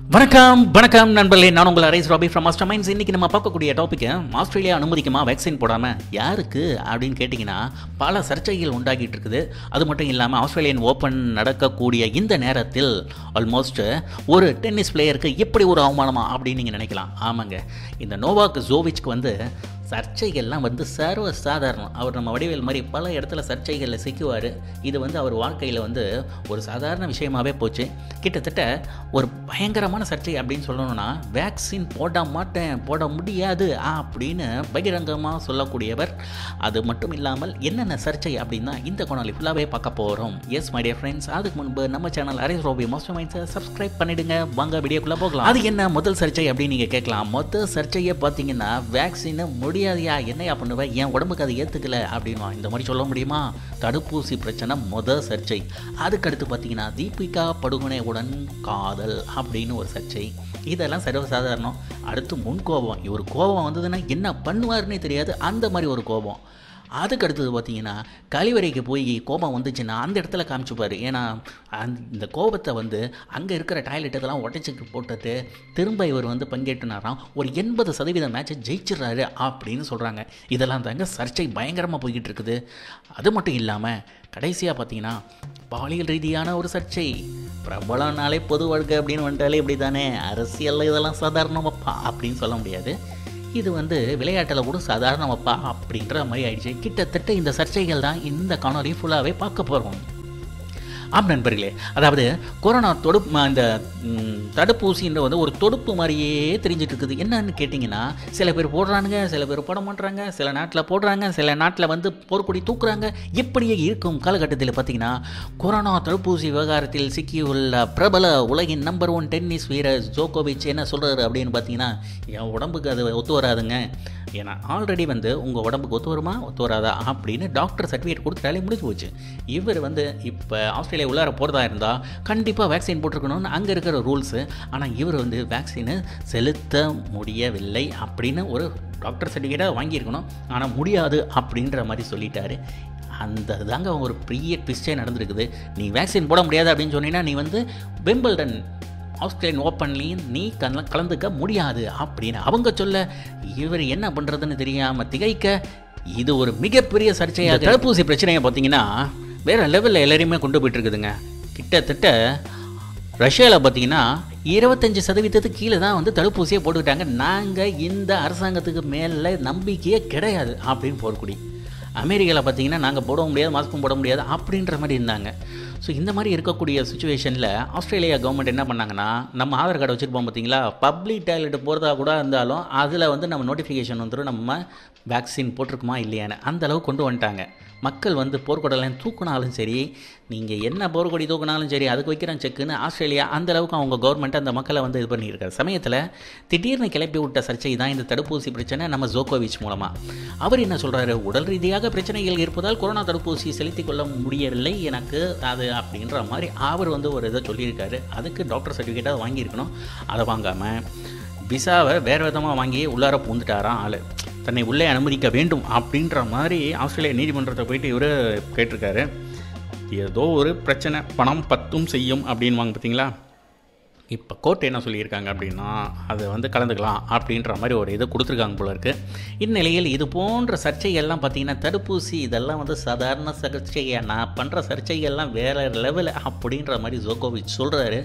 வணக்கம் வணக்கம் நண்பர்களே நான் உங்கள் அரைஸ் ராபி ஃப்ரம் மாஸ்டர் மைண்ட்ஸ் இன்றைக்கி நம்ம பார்க்கக்கூடிய டாப்பிக்கை ஆஸ்திரேலியா அனுமதிக்குமா வேக்சின் போடாமல் யாருக்கு அப்படின்னு கேட்டிங்கன்னா பல சர்ச்சைகள் உண்டாகிட்டு இருக்குது அது மட்டும் இல்லாமல் ஆஸ்திரேலியன் ஓப்பன் நடக்கக்கூடிய இந்த நேரத்தில் ஆல்மோஸ்ட் ஒரு டென்னிஸ் பிளேயருக்கு எப்படி ஒரு அவமானமா அப்படின்னு நீங்கள் நினைக்கலாம் ஆமாங்க இந்த நோவாக் ஜோவிச்க்கு வந்து சர்ச்சைகள்லாம் வந்து சர்வ சாதாரணம் அவர் நம்ம வடிவேல் மாதிரி பல இடத்துல சர்ச்சைகளில் சிக்குவார் இது வந்து அவர் வாழ்க்கையில் வந்து ஒரு சாதாரண விஷயமாகவே போச்சு கிட்டத்தட்ட ஒரு பயங்கரமான சர்ச்சை அப்படின்னு சொல்லணும்னா வேக்சின் போட மாட்டேன் போட முடியாது அப்படின்னு பகிரங்கமாக சொல்லக்கூடியவர் அது மட்டும் இல்லாமல் என்னென்ன சர்ச்சை அப்படின்னா இந்த கொனாலி ஃபுல்லாகவே பார்க்க போகிறோம் எஸ் மை டியர் ஃப்ரெண்ட்ஸ் அதுக்கு முன்பு நம்ம சேனல் அரேஸ் ரோபி மோஸ்ட் மைண்ட்ஸை சப்ஸ்கிரைப் பண்ணிடுங்க வாங்க வீடியோக்குள்ளே போகலாம் அது என்ன முதல் சர்ச்சை அப்படின்னு நீங்கள் கேட்கலாம் மொத்த சர்ச்சையை பார்த்தீங்கன்னா வேக்சினை முடியாதையா என்னையா பண்ணுவேன் என் உடம்புக்கு அதை ஏற்றுக்கல அப்படின்வா இந்த மாதிரி சொல்ல முடியுமா தடுப்பூசி பிரச்சனை முத சர்ச்சை அதுக்கடுத்து பார்த்தீங்கன்னா தீபிகா படுகொனையுடன் காதல் அப்படின்னு ஒரு சர்ச்சை இதெல்லாம் சர்வசாதாரணம் அடுத்து முன் கோபம் இவர் கோபம் வந்ததுன்னா என்ன பண்ணுவாருன்னே தெரியாது அந்த மாதிரி ஒரு கோபம் அதுக்கு அடுத்தது பார்த்தீங்கன்னா கழிவறைக்கு போய் கோபம் வந்துச்சுன்னா அந்த இடத்துல காமிச்சுப்பார் ஏன்னா அந்த இந்த கோபத்தை வந்து அங்கே இருக்கிற டாய்லெட் இதெல்லாம் உடச்சிட்டு போட்டுட்டு திரும்ப இவர் வந்து பங்கேற்றுனாராம் ஒரு எண்பது சதவீதம் மேட்சை ஜெயிச்சிடுறாரு அப்படின்னு சொல்கிறாங்க இதெல்லாம் தாங்க சர்ச்சை பயங்கரமாக போய்கிட்டு இருக்குது அது மட்டும் இல்லாமல் கடைசியாக பார்த்தீங்கன்னா பாலியல் ரீதியான ஒரு சர்ச்சை பிரபலம்னாலே பொது வாழ்க்கை அப்படின்னு வந்துட்டாலே இப்படி தானே அரசியலில் இதெல்லாம் சாதாரணமாப்பா அப்படின்னு சொல்ல முடியாது இது வந்து விளையாட்டில் கூட சாதாரணமாப்பா அப்படின்ற மாதிரி ஆயிடுச்சு கிட்டத்தட்ட இந்த சர்ச்சைகள் தான் இந்த காணொலி ஃபுல்லாகவே பார்க்க போகிறோம் ஆம் நண்பர்களே அதாவது கொரோனா தொடுப்பு அந்த ம், தடுப்பூசின்ற வந்து ஒரு தொடுப்பு மாதிரியே தெரிஞ்சிட்டு இருக்குது என்னன்னு கேட்டிங்கன்னா சில பேர் போடுறானுங்க சில பேர் போட மாட்றாங்க சில நாட்டில் போடுறாங்க சில நாட்டில் வந்து போர்க்கொடி தூக்குறாங்க எப்படியே இருக்கும் காலகட்டத்தில் பார்த்தீங்கன்னா கொரோனா தடுப்பூசி விவகாரத்தில் சிக்கியுள்ள பிரபல உலகின் நம்பர் ஒன் டென்னிஸ் வீரர் ஜோகோவிச் என்ன சொல்கிறாரு அப்படின்னு பார்த்தீங்கன்னா என் உடம்புக்கு அது ஒத்து வராதுங்க ஏன்னா ஆல்ரெடி வந்து உங்கள் உடம்புக்கு ஒத்து வருமா ஒத்து வராதா அப்படின்னு டாக்டர் சர்டிஃபிகேட் கொடுத்துட்டாலே முடிஞ்சு போச்சு இவர் வந்து இப்போ ஆஸ்திரேலியா உள்ளார போகிறதா இருந்தால் கண்டிப்பாக வேக்சின் போட்டிருக்கணும்னு அங்கே இருக்கிற ரூல்ஸு ஆனால் இவர் வந்து வேக்சினை செலுத்த முடியவில்லை அப்படின்னு ஒரு டாக்டர் சர்டிஃபிகேட்டாக வாங்கியிருக்கணும் ஆனால் முடியாது அப்படின்ற மாதிரி சொல்லிட்டாரு அந்த தாங்க ஒரு பெரிய ட்விஸ்டே நடந்திருக்குது நீ வேக்சின் போட முடியாது அப்படின்னு சொன்னீங்கன்னா நீ வந்து வெம்பிள்டன் ஆஸ்திரேலியன் ஓப்பன்லேயும் நீ கல கலந்துக்க முடியாது அப்படின்னு அவங்க சொல்ல இவர் என்ன பண்ணுறதுன்னு தெரியாமல் திகைக்க இது ஒரு மிகப்பெரிய சர்ச்சையாக தடுப்பூசி பிரச்சனையை பார்த்தீங்கன்னா வேறு லெவலில் எல்லாரையுமே கொண்டு போயிட்டு இருக்குதுங்க கிட்டத்தட்ட ரஷ்யாவில் பார்த்தீங்கன்னா இருபத்தஞ்சி சதவீதத்துக்கு கீழே தான் வந்து தடுப்பூசியை போட்டுக்கிட்டாங்க நாங்கள் இந்த அரசாங்கத்துக்கு மேலே நம்பிக்கையே கிடையாது அப்படின்னு போர்க்குடி அமெரிக்காவில் பார்த்தீங்கன்னா நாங்கள் போட முடியாது மாஸ்க்கும் போட முடியாது அப்படின்ற மாதிரி இருந்தாங்க ஸோ இந்த மாதிரி இருக்கக்கூடிய சுச்சுவேஷனில் ஆஸ்திரேலியா கவர்மெண்ட் என்ன பண்ணாங்கன்னா நம்ம ஆதார் கார்டு வச்சுருப்போம் பார்த்தீங்களா பப்ளிக் டாய்லெட் போகிறதா கூட இருந்தாலும் அதில் வந்து நம்ம நோட்டிஃபிகேஷன் வந்துடும் நம்ம வேக்சின் போட்டிருக்குமா இல்லையான்னு அந்த அளவு கொண்டு வந்துட்டாங்க மக்கள் வந்து போர்க்கொடலாம் தூக்குனாலும் சரி நீங்கள் என்ன போர்க்கொடி தூக்குனாலும் சரி அதுக்கு வைக்கிறேன் செக்குன்னு ஆஸ்திரேலியா அந்த அளவுக்கு அவங்க கவர்மெண்ட் அந்த மக்களை வந்து இது பண்ணியிருக்காரு சமயத்தில் திடீர்னு கிளப்பி விட்ட சர்ச்சை தான் இந்த தடுப்பூசி பிரச்சனை நம்ம ஜோகோவிச் மூலமாக அவர் என்ன சொல்கிறாரு உடல் ரீதியாக பிரச்சனைகள் இருப்பதால் கொரோனா தடுப்பூசி செலுத்திக் கொள்ள முடியவில்லை எனக்கு அது அப்படின்ற மாதிரி அவர் வந்து ஒரு இதை சொல்லியிருக்காரு அதுக்கு டாக்டர் சர்டிஃபிகேட்டாக வாங்கியிருக்கணும் அதை வாங்காமல் விசாவை வேறு விதமாக வாங்கி உள்ளார பூந்துட்டாராம் ஆள் தன்னை உள்ளே அனுமதிக்க வேண்டும் அப்படின்ற மாதிரி ஆஸ்திரேலியா நீதிமன்றத்தை போயிட்டு இவர் கேட்டிருக்காரு ஏதோ ஒரு பிரச்சனை பணம் பத்தும் செய்யும் அப்படின்வாங்க பார்த்தீங்களா இப்போ கோர்ட் என்ன சொல்லியிருக்காங்க அப்படின்னா அதை வந்து கலந்துக்கலாம் அப்படின்ற மாதிரி ஒரு இதை கொடுத்துருக்காங்க போல இருக்குது இந்நிலையில் இது போன்ற சர்ச்சைகள்லாம் பார்த்தீங்கன்னா தடுப்பூசி இதெல்லாம் வந்து சாதாரண சர்ச்சையா நான் பண்ணுற சர்ச்சைகள்லாம் வேறு லெவல் அப்படின்ற மாதிரி ஜோகோவிச் சொல்கிறாரு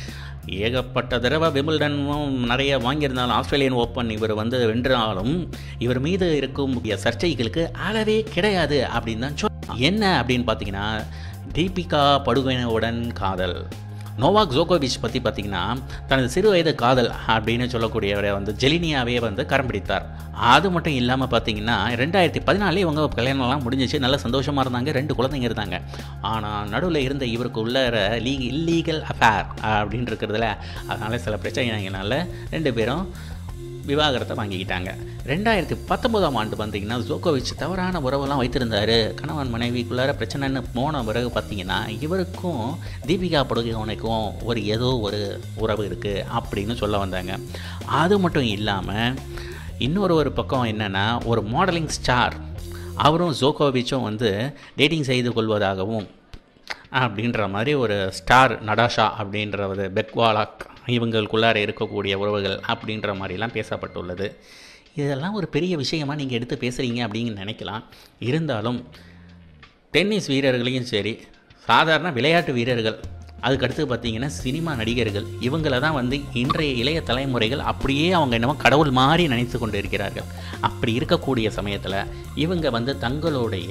ஏகப்பட்ட தடவை விம்பிள்டனும் நிறைய வாங்கியிருந்தாலும் ஆஸ்திரேலியன் ஓப்பன் இவர் வந்து வென்றாலும் இவர் மீது இருக்கும் சர்ச்சைகளுக்கு அளவே கிடையாது அப்படின்னு தான் சொல் என்ன அப்படின்னு பார்த்தீங்கன்னா தீபிகா படுகொனையுடன் காதல் நோவாக் ஜோகோவிச் பற்றி பார்த்தீங்கன்னா தனது சிறு வயது காதல் அப்படின்னு சொல்லக்கூடியவரை வந்து ஜெலினியாவே வந்து கரம் பிடித்தார் அது மட்டும் இல்லாமல் பார்த்தீங்கன்னா ரெண்டாயிரத்தி பதினாலே இவங்க கல்யாணம்லாம் முடிஞ்சிச்சு நல்ல சந்தோஷமாக இருந்தாங்க ரெண்டு குழந்தைங்க இருந்தாங்க ஆனால் நடுவில் இருந்த இவருக்கு உள்ள லீக் இல்லீகல் அஃபேர் அப்படின்னு இருக்கிறதுல அதனால் சில பிரச்சனைகளால ரெண்டு பேரும் விவாகரத்தை வாங்கிக்கிட்டாங்க ரெண்டாயிரத்தி பத்தொம்போதாம் ஆண்டு பார்த்தீங்கன்னா ஜோகோவிச் தவறான உறவெல்லாம் வைத்திருந்தார் கணவன் மனைவிக்குள்ளார பிரச்சனைன்னு போன பிறகு பார்த்தீங்கன்னா இவருக்கும் தீபிகா படுகோனுக்கும் ஒரு ஏதோ ஒரு உறவு இருக்குது அப்படின்னு சொல்ல வந்தாங்க அது மட்டும் இல்லாமல் இன்னொரு ஒரு பக்கம் என்னென்னா ஒரு மாடலிங் ஸ்டார் அவரும் ஜோகோவிச்சும் வந்து டேட்டிங் செய்து கொள்வதாகவும் அப்படின்ற மாதிரி ஒரு ஸ்டார் நடாஷா அப்படின்ற ஒரு பெக்வாலாக் இவங்களுக்குள்ளார இருக்கக்கூடிய உறவுகள் அப்படின்ற மாதிரிலாம் பேசப்பட்டுள்ளது இதெல்லாம் ஒரு பெரிய விஷயமா நீங்கள் எடுத்து பேசுகிறீங்க அப்படின்னு நினைக்கலாம் இருந்தாலும் டென்னிஸ் வீரர்களையும் சரி சாதாரண விளையாட்டு வீரர்கள் அதுக்கடுத்து பார்த்தீங்கன்னா சினிமா நடிகர்கள் இவங்கள தான் வந்து இன்றைய இளைய தலைமுறைகள் அப்படியே அவங்க என்னமோ கடவுள் மாதிரி நினைத்து கொண்டு இருக்கிறார்கள் அப்படி இருக்கக்கூடிய சமயத்தில் இவங்க வந்து தங்களுடைய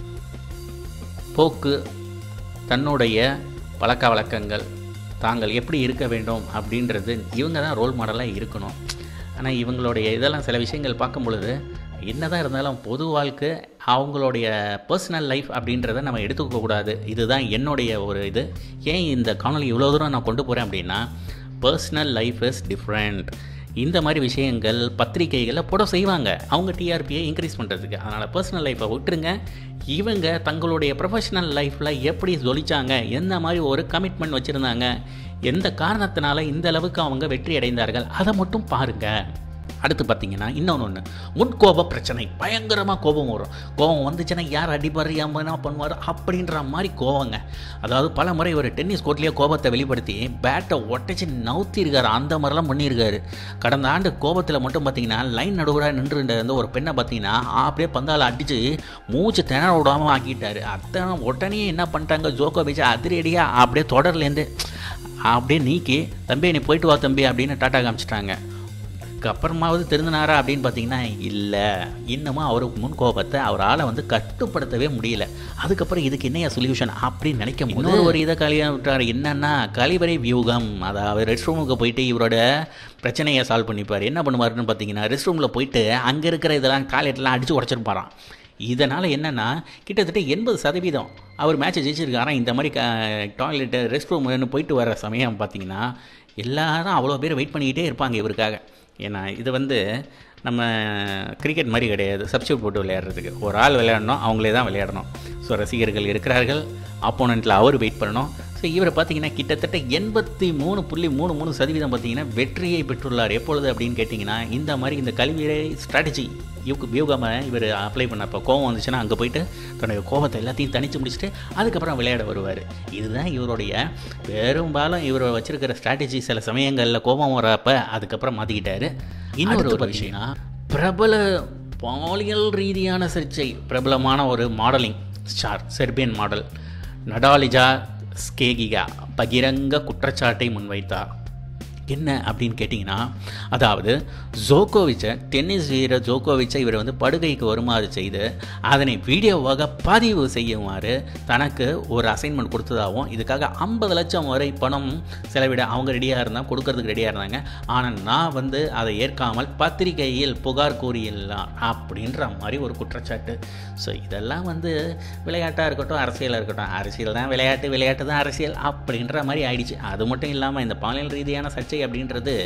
போக்கு தன்னுடைய பழக்க வழக்கங்கள் தாங்கள் எப்படி இருக்க வேண்டும் அப்படின்றது இவங்க தான் ரோல் மாடலாக இருக்கணும் ஆனால் இவங்களுடைய இதெல்லாம் சில விஷயங்கள் பார்க்கும் பொழுது என்னதான் இருந்தாலும் பொது வாழ்க்கை அவங்களுடைய பர்சனல் லைஃப் அப்படின்றத நம்ம எடுத்துக்க கூடாது இதுதான் என்னுடைய ஒரு இது ஏன் இந்த காணொலி இவ்வளோ தூரம் நான் கொண்டு போகிறேன் அப்படின்னா பர்சனல் லைஃப் இஸ் டிஃப்ரெண்ட் இந்த மாதிரி விஷயங்கள் பத்திரிகைகளில் போட செய்வாங்க அவங்க டிஆர்பியை இன்க்ரீஸ் பண்ணுறதுக்கு அதனால் பர்சனல் லைஃப்பை விட்டுருங்க இவங்க தங்களுடைய ப்ரொஃபஷனல் லைஃப்பில் எப்படி ஜொலிச்சாங்க எந்த மாதிரி ஒரு கமிட்மெண்ட் வச்சுருந்தாங்க எந்த காரணத்தினால இந்த அளவுக்கு அவங்க வெற்றி அடைந்தார்கள் அதை மட்டும் பாருங்கள் அடுத்து பார்த்தீங்கன்னா இன்னொன்று ஒன்று முன்கோப பிரச்சனை பயங்கரமாக கோபம் வரும் கோபம் வந்துச்சுன்னா யார் அடிப்பார் என்ன பண்ணுவார் அப்படின்ற மாதிரி கோவங்க அதாவது பல முறை ஒரு டென்னிஸ் கோர்ட்லேயே கோபத்தை வெளிப்படுத்தி பேட்டை ஒட்டச்சு நவுத்திருக்காரு அந்த மாதிரிலாம் பண்ணியிருக்காரு கடந்த ஆண்டு கோபத்தில் மட்டும் பார்த்தீங்கன்னா லைன் நடுவராக நின்று இருந்த ஒரு பெண்ணை பார்த்தீங்கன்னா அப்படியே பந்தால் அடித்து மூச்சு திணற விடாமல் ஆக்கிட்டாரு அத்தனை உடனே என்ன பண்ணிட்டாங்க ஜோக்கோ வச்சு அதிரடியாக அப்படியே தொடர்லேருந்து அப்படியே நீக்கி தம்பி நீ போயிட்டு வா தம்பி அப்படின்னு டாட்டா காமிச்சிட்டாங்க அப்புறமாவது திருந்தினாரா அப்படின்னு பார்த்தீங்கன்னா இல்லை இன்னமும் அவருக்கு முன் கோபத்தை அவரால் வந்து கட்டுப்படுத்தவே முடியல அதுக்கப்புறம் இதுக்கு என்னையா சொல்யூஷன் அப்படின்னு நினைக்கும் போது ஒரு இதை கலியாக விட்டார் என்னன்னா கழிவறை வியூகம் அதாவது ரெஸ்ட் ரூமுக்கு போயிட்டு இவரோட பிரச்சனையை சால்வ் பண்ணிப்பார் என்ன பண்ணுவாருன்னு பார்த்தீங்கன்னா ரெஸ்ட் ரூமில் போயிட்டு அங்கே இருக்கிற இதெல்லாம் டாய்லெட்லாம் அடித்து உடச்சிருப்பாராம் இதனால் என்னென்னா கிட்டத்தட்ட எண்பது சதவீதம் அவர் மேட்சை ஜெயிச்சிருக்காராம் இந்த மாதிரி க டாய்லெட்டு ரெஸ்ட் ரூம்னு போயிட்டு வர சமயம் பார்த்தீங்கன்னா எல்லாரும் அவ்வளோ பேர் வெயிட் பண்ணிக்கிட்டே இருப்பாங்க இவருக்காக ஏன்னா இது வந்து நம்ம கிரிக்கெட் மாதிரி கிடையாது சப்ஸ்டியூட் போட்டு விளையாடுறதுக்கு ஒரு ஆள் விளையாடணும் அவங்களே தான் விளையாடணும் ஸோ ரசிகர்கள் இருக்கிறார்கள் ஆப்போனண்ட்டில் அவர் வெயிட் பண்ணணும் ஸோ இவரை பார்த்தீங்கன்னா கிட்டத்தட்ட எண்பத்தி மூணு புள்ளி மூணு மூணு சதவீதம் பார்த்தீங்கன்னா வெற்றியை பெற்றுள்ளார் எப்பொழுது அப்படின்னு கேட்டிங்கன்னா இந்த மாதிரி இந்த கல்வியை ஸ்ட்ராட்டஜி யூக்கு வியூகமாக இவர் அப்ளை பண்ணப்போ கோவம் வந்துச்சுன்னா அங்கே போயிட்டு தன்னுடைய கோபத்தை எல்லாத்தையும் தனித்து முடிச்சுட்டு அதுக்கப்புறம் விளையாட வருவார் இதுதான் இவருடைய பெரும்பாலும் இவர் வச்சிருக்கிற ஸ்ட்ராட்டஜி சில சமயங்களில் கோபம் வரப்போ அதுக்கப்புறம் மாற்றிக்கிட்டாரு இன்னொரு ஒரு விஷயம்னா பிரபல பாலியல் ரீதியான சர்ச்சை பிரபலமான ஒரு modelling star Serbian model Natalija Scekic பகிரங்க குற்றச்சாட்டை முன்வைத்தார் என்ன அப்படின்னு கேட்டிங்கன்னா அதாவது ஜோகோவிச்சை டென்னிஸ் வீரர் ஜோகோவிச்சை இவர் வந்து படுகைக்கு வருமாறு செய்து அதனை வீடியோவாக பதிவு செய்யுமாறு தனக்கு ஒரு அசைன்மெண்ட் கொடுத்ததாகவும் இதுக்காக ஐம்பது லட்சம் வரை பணம் செலவிட அவங்க ரெடியாக இருந்தால் கொடுக்கறதுக்கு ரெடியாக இருந்தாங்க ஆனால் நான் வந்து அதை ஏற்காமல் பத்திரிகையில் புகார் கூறியெல்லாம் அப்படின்ற மாதிரி ஒரு குற்றச்சாட்டு ஸோ இதெல்லாம் வந்து விளையாட்டாக இருக்கட்டும் அரசியலாக இருக்கட்டும் அரசியல் தான் விளையாட்டு விளையாட்டு தான் அரசியல் அப்படின்ற மாதிரி ஆயிடுச்சு அது மட்டும் இல்லாமல் இந்த பாலியல் ரீதியான சர்ச்சை அப்படின்றது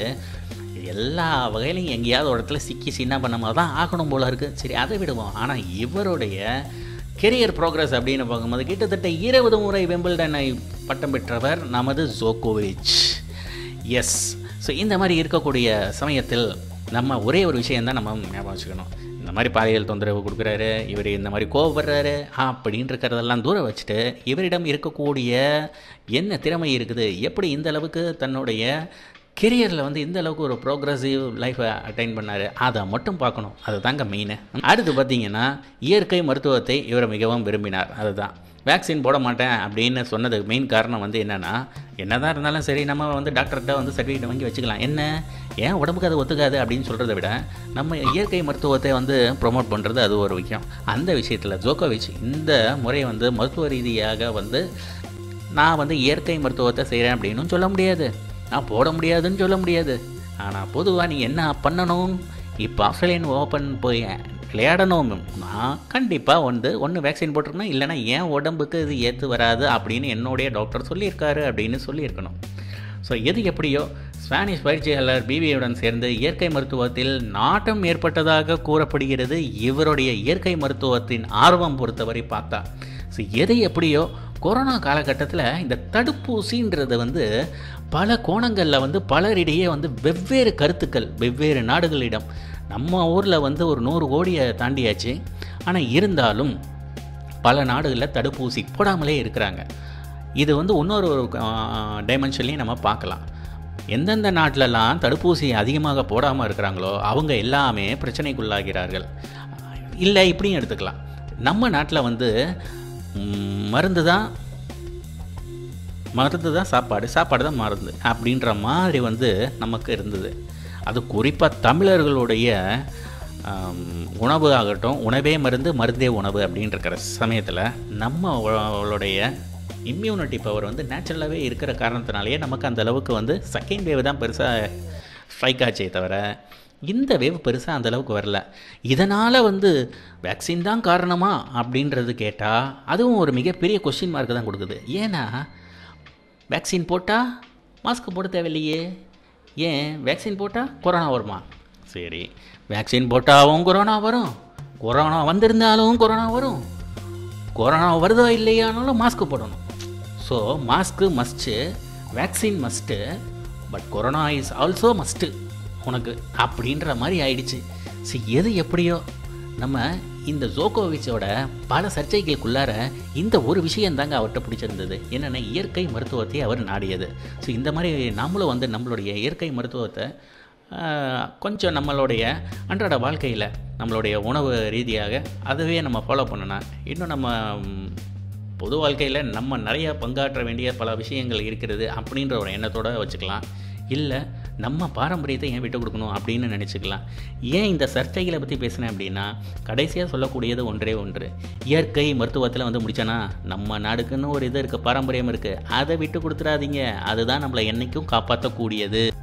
எல்லா வகையிலையும் எங்கேயாவது ஒரு இடத்துல சிக்கி சின்ன பண்ண தான் ஆகணும் போல இருக்குது சரி அதை விடுவோம் ஆனால் இவருடைய கெரியர் ப்ரோக்ரஸ் அப்படின்னு பார்க்கும்போது கிட்டத்தட்ட இருபது முறை வெம்பிள்டனை பட்டம் பெற்றவர் நமது ஜோகோவிச் எஸ் ஸோ இந்த மாதிரி இருக்கக்கூடிய சமயத்தில் நம்ம ஒரே ஒரு விஷயந்தான் நம்ம ஞாபகம் வச்சுக்கணும் இந்த மாதிரி பாலியல் தொந்தரவு கொடுக்குறாரு இவர் இந்த மாதிரி கோவப்படுறாரு அப்படின்னு இருக்கிறதெல்லாம் தூரம் வச்சுட்டு இவரிடம் இருக்கக்கூடிய என்ன திறமை இருக்குது எப்படி இந்த அளவுக்கு தன்னுடைய கெரியரில் வந்து இந்த அளவுக்கு ஒரு ப்ரோக்ரஸிவ் லைஃப்பை அட்டைன் பண்ணார் அதை மட்டும் பார்க்கணும் அது தாங்க மெயின் அடுத்து பார்த்தீங்கன்னா இயற்கை மருத்துவத்தை இவர் மிகவும் விரும்பினார் அதுதான் வேக்சின் போட மாட்டேன் அப்படின்னு சொன்னதுக்கு மெயின் காரணம் வந்து என்னென்னா என்னதான் இருந்தாலும் சரி நம்ம வந்து டாக்டர்கிட்ட வந்து சர்டிஃபிகேட் வாங்கி வச்சுக்கலாம் என்ன ஏன் உடம்புக்கு அது ஒத்துக்காது அப்படின்னு சொல்கிறத விட நம்ம இயற்கை மருத்துவத்தை வந்து ப்ரொமோட் பண்ணுறது அது ஒரு விஷயம் அந்த விஷயத்தில் ஜோகோவிச் இந்த முறை வந்து மருத்துவ ரீதியாக வந்து நான் வந்து இயற்கை மருத்துவத்தை செய்கிறேன் அப்படின்னு சொல்ல முடியாது நான் போட முடியாதுன்னு சொல்ல முடியாது ஆனால் பொதுவாக நீ என்ன பண்ணணும் இப்போ ஆஸ்திரேலியன் ஓப்பன் போய் விளையாடணும் நான் கண்டிப்பாக வந்து ஒன்று வேக்சின் போட்டிருக்கணும் இல்லைனா ஏன் உடம்புக்கு இது ஏற்று வராது அப்படின்னு என்னுடைய டாக்டர் சொல்லியிருக்காரு அப்படின்னு சொல்லியிருக்கணும் ஸோ எது எப்படியோ ஸ்பானிஷ் பயிற்சியாளர் பிபியுடன் சேர்ந்து இயற்கை மருத்துவத்தில் நாட்டம் ஏற்பட்டதாக கூறப்படுகிறது இவருடைய இயற்கை மருத்துவத்தின் ஆர்வம் பொறுத்தவரை பார்த்தா ஸோ எது எப்படியோ கொரோனா காலகட்டத்தில் இந்த தடுப்பூசின்றது வந்து பல கோணங்களில் வந்து பலரிடையே வந்து வெவ்வேறு கருத்துக்கள் வெவ்வேறு நாடுகளிடம் நம்ம ஊரில் வந்து ஒரு நூறு கோடியை தாண்டியாச்சு ஆனால் இருந்தாலும் பல நாடுகளில் தடுப்பூசி போடாமலே இருக்கிறாங்க இது வந்து இன்னொரு ஒரு டைமென்ஷன்லையும் நம்ம பார்க்கலாம் எந்தெந்த நாட்டிலலாம் தடுப்பூசி அதிகமாக போடாமல் இருக்கிறாங்களோ அவங்க எல்லாமே பிரச்சனைக்குள்ளாகிறார்கள் இல்லை இப்படியும் எடுத்துக்கலாம் நம்ம நாட்டில் வந்து ம், மருந்து தான் மருந்து தான் சாப்பாடு சாப்பாடு தான் மருந்து அப்படின்ற மாதிரி வந்து நமக்கு இருந்தது அது குறிப்பாக தமிழர்களுடைய ஆம், உணவு ஆகட்டும் உணவே மருந்து மருந்தே உணவு அப்படின்ற இருக்கிற சமயத்தில் நம்மளுடைய இம்யூனிட்டி பவர் வந்து நேச்சுரலாகவே இருக்கிற காரணத்தினாலேயே நமக்கு அந்த அளவுக்கு வந்து செகண்ட் வேவ் தான் பெருசாக ஸ்ட்ரைக் ஆச்சே தவிர இந்த வேவ் பெருசாக அந்த அளவுக்கு வரல இதனால் வந்து வேக்சின் தான் காரணமா அப்படின்றது கேட்டால் அதுவும் ஒரு மிகப்பெரிய கொஸ்டின் மார்க் தான் கொடுக்குது ஏன்னா வேக்சின் போட்டால் மாஸ்க் போட தேவையில்லையே ஏன் வேக்சின் போட்டால் கொரோனா வருமா சரி வேக்சின் போட்டாலும் கொரோனா வரும் கொரோனா வந்திருந்தாலும் கொரோனா வரும் கொரோனா வருதோ இல்லையானாலும் மாஸ்க் போடணும் so mask must vaccine must but corona is also must உனக்கு அப்படின்ற மாதிரி ஆயிடுச்சு சரி எது எப்படியோ நம்ம இந்த ஜோகோவிச்சோட பல சர்ச்சைகளுக்குள்ளார இந்த ஒரு விஷயம் தாங்க அவர்கிட்ட பிடிச்சிருந்தது என்னென்னா இயற்கை மருத்துவத்தை அவர் நாடியது ஸோ இந்த மாதிரி நாமளும் வந்து நம்மளுடைய இயற்கை மருத்துவத்தை ஆஹ், கொஞ்சம் நம்மளுடைய அன்றாட வாழ்க்கையில் நம்மளுடைய உணவு ரீதியாக அதுவே நம்ம ஃபாலோ பண்ணணும் இன்னும் நம்ம ம், பொது வாழ்க்கையில் நம்ம நிறைய பங்காற்ற வேண்டிய பல விஷயங்கள் இருக்கிறது அப்படின்ற ஒரு எண்ணத்தோட வச்சுக்கலாம் இல்லை நம்ம பாரம்பரியத்தை ஏன் விட்டு கொடுக்கணும் அப்படின்னு நினச்சிக்கலாம் ஏன் இந்த சர்ச்சைகளை பற்றி பேசினேன் அப்படின்னா கடைசியாக சொல்லக்கூடியது ஒன்றே ஒன்று இயற்கை மருத்துவத்தில் வந்து முடிச்சேன்னா நம்ம நாடுக்குன்னு ஒரு இது இருக்குது பாரம்பரியம் இருக்குது அதை விட்டு கொடுத்துடாதீங்க அதுதான் நம்மளை என்றைக்கும் காப்பாற்றக்கூடியது